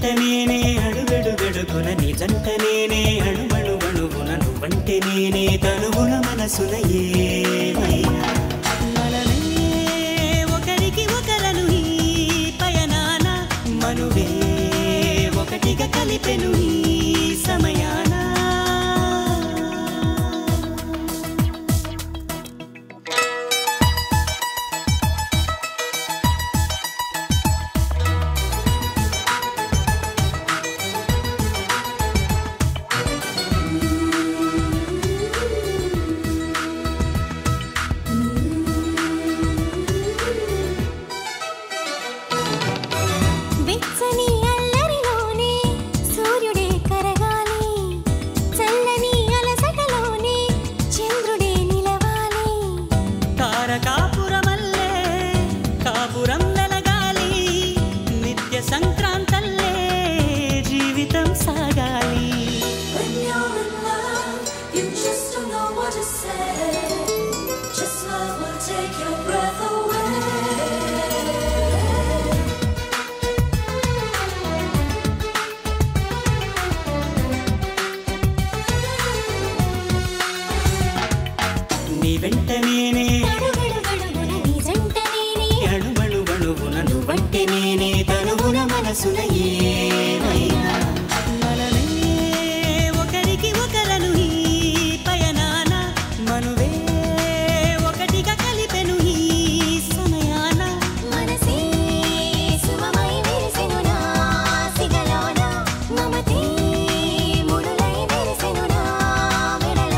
వెంట నేనే అడుగడుగడుగున నీ జంట నేనే అణువణువణువున నువ్వంటే నేనే తనువున మనసున ఏమైనా మనమే ఒకరికి ఒకరను ఈ పయనాన మనువే ఒకటిగా కలిపెను ఈ సమయాన వెచ్చని అల్లరిలోనే సూర్యుడే కరగాలి చల్లని అలసటలోనే చంద్రుడే నిలవాలి తారకాపురమల్లే కాపురం వెలగాలి నిత్య సంక్రాంతల్లే జీవితం సాగాలి When you're in love, you just don't know what to say. Just love will take your breath away. నీ వెంట నేనే అడుగడుగడుగున నీ జంట నేనే అణువణువణువున నువ్వంటే నేనే తనువున మనసున ఏమైనా మనమే ఒకరికి ఒకరను ఈ పయనాన మనువే ఒకటిగా కలిపెను ఈ సమయాన మనసే సుమమై విరిసెను నా సిగలోన మమతే ముడులై విరిసెను నా మెడలో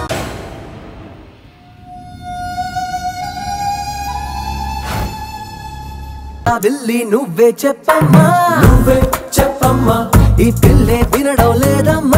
ఆ విల్లి నువ్వే చెప్పమ్మా నువ్వే చెప్పమ్మా ఈ పిల్లే వినడం లేదమ్మా